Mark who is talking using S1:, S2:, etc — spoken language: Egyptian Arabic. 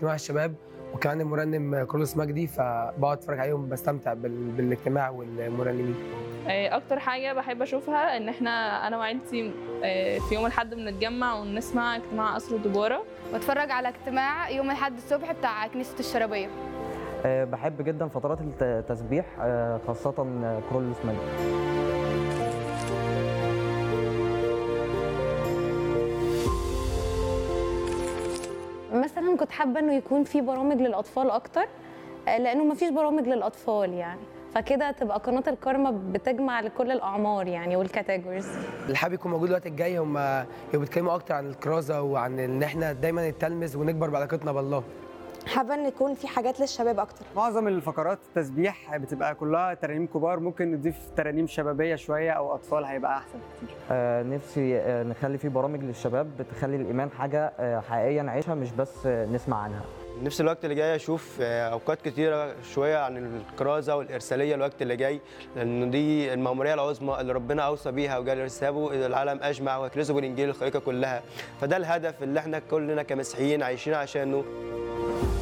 S1: اجتماع الشباب وكمان المرنم كارلوس مجدي فبقعد اتفرج عليهم بستمتع بال... بالاجتماع والمرنمين
S2: آه، اكتر حاجه بحب اشوفها ان احنا انا وعيلتي آه، في يوم الاحد بنتجمع ونسمع اجتماع قصر الدباره
S3: بتفرج على اجتماع يوم الاحد الصبح بتاع كنيسه الشرابيه
S4: آه، بحب جدا فترات التسبيح آه، خاصة كرولوس مجد
S5: مثلا كنت حابه انه يكون في برامج للاطفال اكتر آه، لانه ما فيش برامج للاطفال يعني فكده تبقى قناه الكارما بتجمع لكل الاعمار يعني والكاتيجوريز
S1: اللي حابب يكون موجود الوقت الجاي هم يبقوا بيتكلموا اكتر عن الكرازه وعن ان احنا دايما نتلمذ ونكبر بعلاقتنا بالله
S6: حابه ان يكون في حاجات للشباب اكتر
S7: معظم الفقرات التسبيح بتبقى كلها ترانيم كبار ممكن نضيف ترانيم شبابيه شويه او اطفال هيبقى احسن كتير
S4: آه، نفسي آه، نخلي في برامج للشباب بتخلي الإيمان حاجة آه، حقيقية نعيشها مش بس آه، نسمع عنها
S8: نفس الوقت اللي جاي اشوف آه، اوقات كتيره شويه عن الكرازه والارساليه الوقت اللي جاي لان دي المأموريه العظمى اللي ربنا اوصى بيها وقال ارسلوا الى العالم اجمع واكرزوا بالانجيل الخليقه كلها فده الهدف اللي احنا كلنا كمسيحيين عايشين عشانه